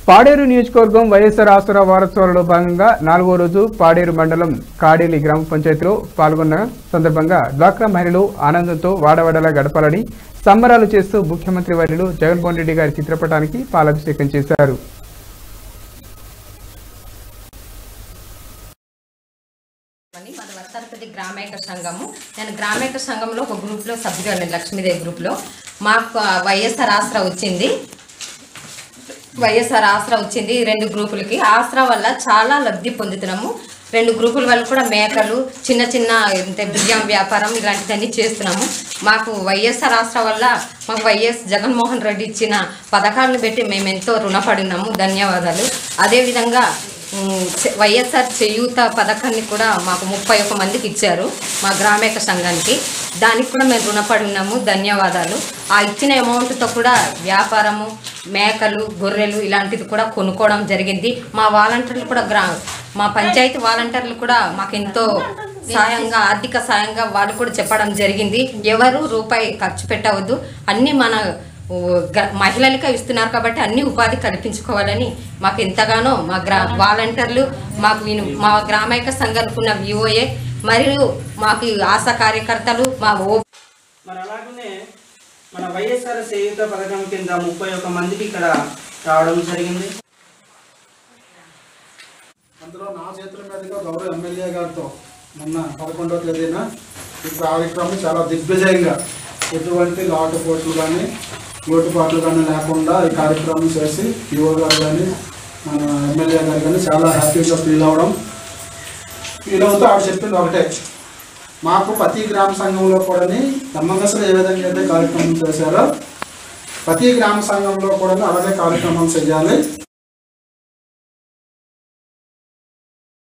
పాడేరు నియోజకవర్గం వైఎస్ఆర్ ఆసరా వారోత్సవాలలో భాగంగా నాలుగో రోజు పాడేరు మండలం కాడేలి గ్రామ పంచాయతీలో పాల్గొన్న సందర్భంగా డ్వాక్రా మహిళలు ఆనందంతో వాడవాడలా గడపాలని సంబరాలు చేస్తూ ముఖ్యమంత్రి వర్యులు జగన్మోహన్ రెడ్డి గారి చిత్రపటానికి పాలాభిషేకం చేశారు అని మన వర్తారపతి గ్రామేక సంఘము నేను గ్రామేక సంఘంలో ఒక గ్రూప్లో సభ్యురాలు లక్ష్మీదేవి గ్రూప్లో మాకు ఆ వైఎస్ఆర్ ఆసరా వచ్చింది వైఎస్ఆర్ ఆసరా వచ్చింది ఈ రెండు గ్రూపులకి ఆసరా వల్ల చాలా లబ్ధి పొందుతున్నాము రెండు గ్రూపుల వల్ల కూడా మేకలు చిన్న చిన్న అంటే బియ్యం వ్యాపారం ఇలాంటివన్నీ చేస్తున్నాము మాకు వైఎస్ఆర్ ఆసరా వల్ల మాకు వైఎస్ జగన్మోహన్ రెడ్డి ఇచ్చిన పథకాలను పెట్టి మేము ఎంతో రుణపడి ఉన్నాము ధన్యవాదాలు అదేవిధంగా ఉమ్, చె- వైఎస్ఆర్ చేయూత పథకాన్ని కూడా మాకు ముప్పై ఒక మందికి ఇచ్చారు మా గ్రామేక సంఘానికి దానికి కూడా మేము రుణపడి ఉన్నాము ధన్యవాదాలు ఆ ఇచ్చిన అమౌంట్తో కూడా వ్యాపారము మేకలు గొర్రెలు ఇలాంటిది కూడా కొనుక్కోవడం జరిగింది మా వాలంటీర్లు కూడా గ్రా మా పంచాయతీ వాలంటీర్లు కూడా మాకు ఎంతో సాయంగా ఆర్థిక సాయంగా వాళ్ళు కూడా చెప్పడం జరిగింది ఎవరు రూపాయి ఖర్చు పెట్టవద్దు అన్నీ మన ఓ, గ- మహిళలకే ఇస్తున్నారు కాబట్టి అన్ని ఉపాధి కల్పించుకోవాలని మాకు ఎంతగానో మా గ్రా వాలంటీర్లు మాకు ఈయన- మా గ్రామైక సంఘానికి ఉన్న విఓఏ మరియు మాకు ఈ ఆశా కార్యకర్తలు మా ఓ మరి అలాగనే మన వైఎస్ఆర్ చేయూత పథకం కింద ముప్పై ఒక్క మందికి ఇక్కడ రావడం జరిగింది అందులో నా చేతుల మీదుగా గౌరవ ఎమ్మెల్యే గారితో మొన్న పదకొండవ తేదీన ఈ కార్యక్రమం చాలా దిగ్విజయంగా ఎటువంటి లాటుపోట్లు కానీ లోటుపాట్లు కానీ లేకుండా ఈ కార్యక్రమం చేసి ఈఓ గారు కానీ మన ఎమ్మెల్యే గారు కానీ చాలా హ్యాపీగా ఫీల్ అవ్వడం ఫీల్ అవుతూ ఆవిడ చెప్పింది ఒకటే మాకు ప్రతి గ్రామ సంఘంలో కూడా దమ్మగసలు ఏ విధంగా అయితే కార్యక్రమం చేశారో ప్రతి గ్రామ సంఘంలో కూడా అలాగే కార్యక్రమాలు చేయాలి